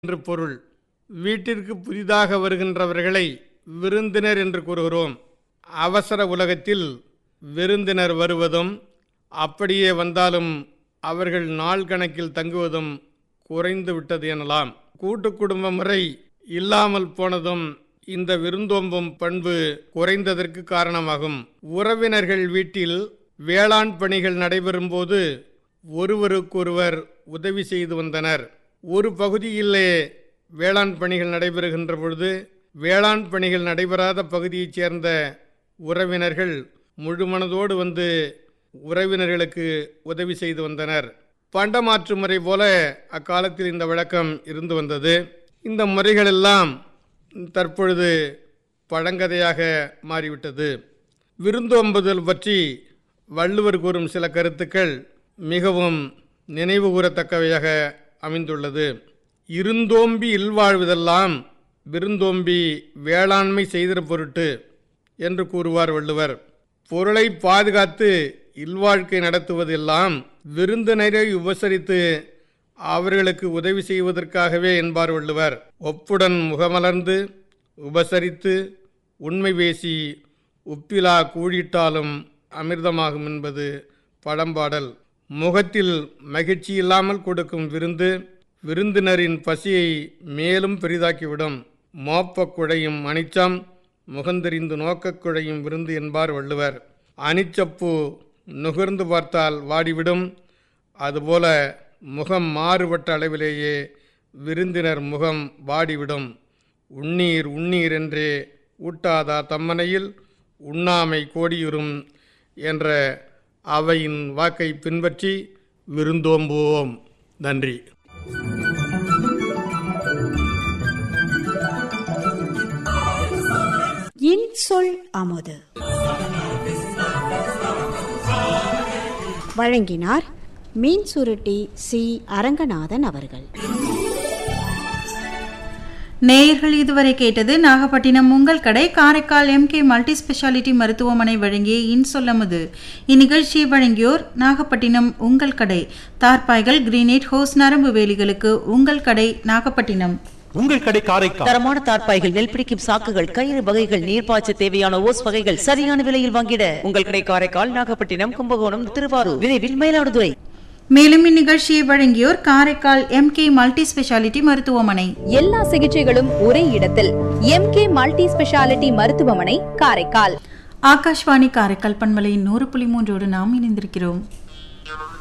என்று பொருள் வீட்டிற்கு புதிதாக வருகின்றவர்களை விருந்தினர் என்று கூறுகிறோம் அவசர உலகத்தில் விருந்தினர் வருவதும் அப்படியே வந்தாலும் அவர்கள் நாள் கணக்கில் தங்குவதும் குறைந்து விட்டது எனலாம் கூட்டு குடும்ப முறை இல்லாமல் போனதும் இந்த விருந்தோம்பும் பண்பு குறைந்ததற்கு காரணமாகும் உறவினர்கள் வீட்டில் வேளாண் பணிகள் நடைபெறும்போது ஒருவருக்கொருவர் உதவி செய்து வந்தனர் ஒரு பகுதியிலே வேளாண் பணிகள் நடைபெறுகின்ற பொழுது வேளாண் பணிகள் நடைபெறாத பகுதியைச் சேர்ந்த உறவினர்கள் முழுமனதோடு வந்து உறவினர்களுக்கு உதவி செய்து வந்தனர் பண்டமாற்று முறை போல அக்காலத்தில் இந்த வழக்கம் இருந்து வந்தது இந்த முறைகளெல்லாம் தற்பொழுது பழங்கதையாக மாறிவிட்டது விருந்தோம்புதல் பற்றி வள்ளுவர் கூறும் சில கருத்துக்கள் மிகவும் நினைவு கூறத்தக்கவையாக அமைந்துள்ளது இருந்தோம்பி இல்வாழ்வதெல்லாம் விருந்தோம்பி வேளாண்மை செய்திட பொருட்டு என்று கூறுவார் வள்ளுவர் பொருளை பாதுகாத்து இல்வாழ்க்கை நடத்துவதெல்லாம் விருந்தினரை உபசரித்து அவர்களுக்கு உதவி செய்வதற்காகவே என்பார் வள்ளுவர் ஒப்புடன் முகமலர்ந்து உபசரித்து உண்மை பேசி உப்பிலா கூழிட்டாலும் அமிர்தமாகும் என்பது பழம்பாடல் முகத்தில் மகிழ்ச்சி இல்லாமல் கொடுக்கும் விருந்து விருந்தினரின் பசியை மேலும் பெரிதாக்கிவிடும் மோப்பக் குழையும் அனிச்சம் முகந்தெறிந்து நோக்கக் குழையும் விருந்து என்பார் வள்ளுவர் அனிச்சப்பூ நுகர்ந்து பார்த்தால் வாடிவிடும் அதுபோல முகம் மாறுபட்ட அளவிலேயே விருந்தினர் முகம் வாடிவிடும் உண்ணீர் உண்ணீர் என்றே ஊட்டாதா தம்மனையில் உண்ணாமை கோடியுறும் என்ற அவையின் வாக்கை பின்பற்றி விருந்தோம்புவோம் நன்றி இன்சொல் அமுது வழங்கினார் மீன் சுருட்டி சி அரங்கநாதன் அவர்கள் நேயர்கள் இதுவரை கேட்டது நாகப்பட்டினம் உங்கள் கடை காரைக்கால் எம்கே மல்டி ஸ்பெஷாலிட்டி மருத்துவமனை வழங்கிய இன்சொல்லமுது இந்நிகழ்ச்சியை வழங்கியோர் நாகப்பட்டினம் உங்கள் கடை தார்பாய்கள் கிரீனேட் ஹோஸ் நரம்பு வேலிகளுக்கு உங்கள் கடை நாகப்பட்டினம் உங்கள் கடை காரைக்கால் தரமான தார்ப்பாய்கள் நெல் பிடிக்கும் சாக்குகள் கயிறு வகைகள் நீர்ப்பாய்ச்ச தேவையான ஓஸ் வகைகள் சரியான விலையில் வாங்கிட உங்கள் கடை காரைக்கால் நாகப்பட்டினம் கும்பகோணம் திருவாரூர் விரைவில் மயிலாடுதுறை மேலும் இந்நிகழ்ச்சியை வழங்கியோர் காரைக்கால் எம்கே மல்டி ஸ்பெஷாலிட்டி மருத்துவமனை எல்லா சிகிச்சைகளும் ஒரே இடத்தில் எம்கே மல்டி ஸ்பெஷாலிட்டி மருத்துவமனை காரைக்கால் ஆகாஷ்வாணி காரைக்கால் பண்பலை நூறு புள்ளி மூன்றோடு நாம் இணைந்திருக்கிறோம்